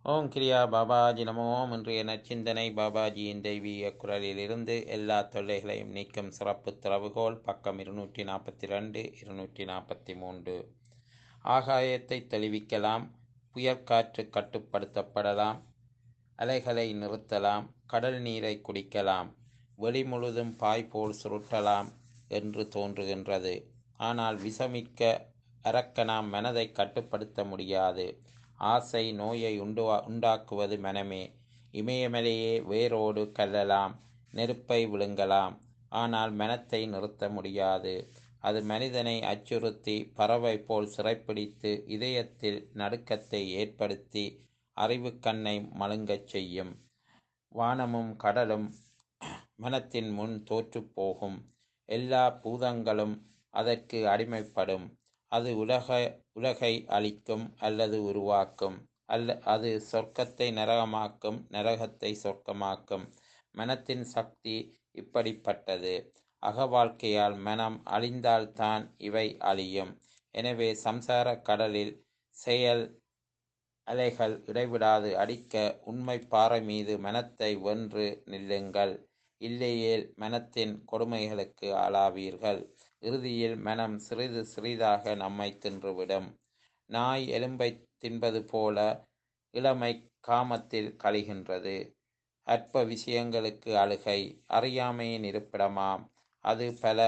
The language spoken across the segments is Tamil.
ஓம் கிரியா பாபாஜி நமோ ஓம் இன்றைய நச்சிந்தனை பாபாஜியின் தெய்வீக குரலிலிருந்து எல்லா தொல்லைகளையும் நீக்கும் சிறப்பு திறவுகோல் பக்கம் இருநூற்றி நாற்பத்தி ரெண்டு இருநூற்றி நாற்பத்தி மூன்று ஆகாயத்தை தெளிவிக்கலாம் புயற்காற்று கட்டுப்படுத்தப்படலாம் அலைகளை நிறுத்தலாம் கடல் நீரை குடிக்கலாம் வெளி முழுதும் பாய் போல் சுருட்டலாம் என்று தோன்றுகின்றது ஆனால் விஷமிக்க அரக்கனாம் மனதை கட்டுப்படுத்த முடியாது ஆசை நோயை உண்டு உண்டாக்குவது மனமே இமயமலையே வேரோடு கல்லலாம் நெருப்பை விழுங்கலாம் ஆனால் மனத்தை நிறுத்த முடியாது அது மனிதனை அச்சுறுத்தி பறவை போல் சிறைப்பிடித்து இதயத்தில் நடுக்கத்தை ஏற்படுத்தி அறிவு கண்ணை மழுங்கச் செய்யும் வானமும் கடலும் மனத்தின் முன் தோற்றுப் போகும் எல்லா பூதங்களும் அதற்கு அடிமைப்படும் அது உலக உலகை அழிக்கும் அல்லது உருவாக்கும் அல்ல அது சொர்க்கத்தை நரகமாக்கும் நரகத்தை சொர்க்கமாக்கும் மனத்தின் சக்தி இப்படிப்பட்டது அக வாழ்க்கையால் மனம் அழிந்தால்தான் இவை அழியும் எனவே சம்சார கடலில் செயல் அலைகள் இடைவிடாது அடிக்க உண்மை பாறை மீது மனத்தை வென்று நில்லுங்கள் இல்லையேல் மனத்தின் கொடுமைகளுக்கு ஆளாவீர்கள் இறுதியில் மனம் சிறிது சிறிதாக நம்மை தின்றுவிடும் நாய் எலும்பை தின்பது போல இளமை காமத்தில் கழிகின்றது அற்ப விஷயங்களுக்கு அழுகை அறியாமையின் இருப்பிடமாம் அது பல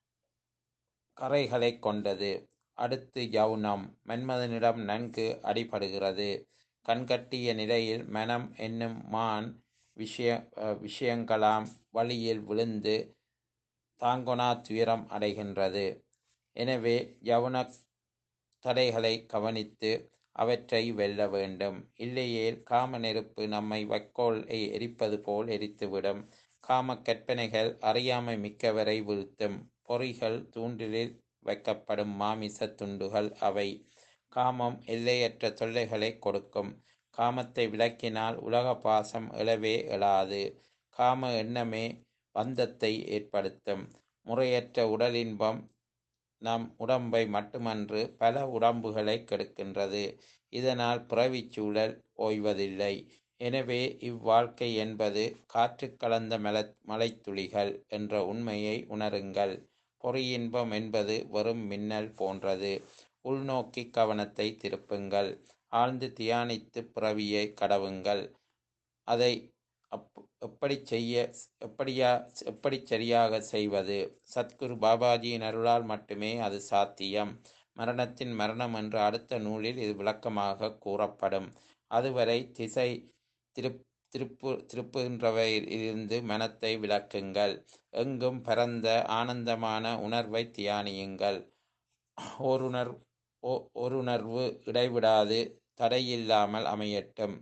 கரைகளை கொண்டது அடுத்து யௌனம் மன்மதனிடம் நன்கு அடிபடுகிறது கண்கட்டிய நிலையில் மனம் என்னும் மான் விஷய விஷயங்களாம் வழியில் விழுந்து தாங்கொனா துயரம் அடைகின்றது எனவே யவன தடைகளை கவனித்து அவற்றை வெல்ல வேண்டும் இல்லையேல் காம நெருப்பு நம்மை வைக்கோலை எரிப்பது போல் எரித்துவிடும் காம கற்பனைகள் அறியாமை மிக்கவரை வீழ்த்தும் பொறிகள் தூண்டிலில் வைக்கப்படும் மாமிச துண்டுகள் அவை காமம் எல்லையற்ற தொல்லைகளை கொடுக்கும் காமத்தை விளக்கினால் உலக பாசம் எழவே எழாது காம எண்ணமே பந்தத்தை ஏற்படுத்தும் முறையற்ற உடலின்பம் நம் உடம்பை மட்டுமன்று பல உடம்புகளை கெடுக்கின்றது இதனால் பிறவிச் சூழல் ஓய்வதில்லை எனவே இவ்வாழ்க்கை என்பது காற்று கலந்த மல மலைத்துளிகள் என்ற உண்மையை உணருங்கள் பொறியின்பம் என்பது வெறும் மின்னல் போன்றது உள்நோக்கி கவனத்தை திருப்புங்கள் ஆழ்ந்து தியானித்து பிறவியை கடவுங்கள் அதை அப் எப்படி செய்ய எப்படியா எப்படி சரியாக செய்வது சத்குரு பாபாஜியின் அருளால் மட்டுமே அது சாத்தியம் மரணத்தின் மரணம் என்ற அடுத்த நூலில் இது விளக்கமாக கூறப்படும் அதுவரை திசை திருப் திருப்பு திருப்புகின்றவையிலிருந்து மனத்தை விளக்குங்கள் எங்கும் பரந்த ஆனந்தமான உணர்வை தியானியுங்கள் ஓருணர் ஓருணர்வு இடைவிடாது தடையில்லாமல் அமையட்டும்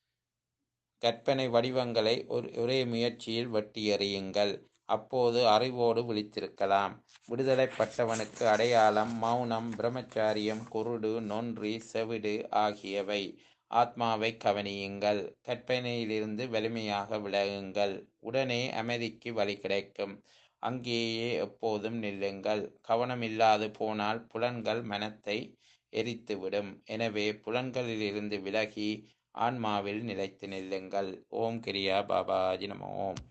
கற்பனை வடிவங்களை ஒரு ஒரே முயற்சியில் வெட்டி எறியுங்கள் அப்போது அறிவோடு விழித்திருக்கலாம் விடுதலைப்பட்டவனுக்கு அடையாளம் மௌனம் பிரம்மச்சாரியம் குருடு நொன்றி செவிடு ஆகியவை ஆத்மாவை கவனியுங்கள் கற்பனையிலிருந்து வலிமையாக விலகுங்கள் உடனே அமைதிக்கு வழி கிடைக்கும் அங்கேயே எப்போதும் நில்லுங்கள் கவனமில்லாது போனால் புலன்கள் மனத்தை எரித்துவிடும் எனவே புலன்களிலிருந்து விலகி ஆன்மாவில் நிலைத்து நில்லுங்கள் ஓம் கிரியா பாபாஜி நம ஓம்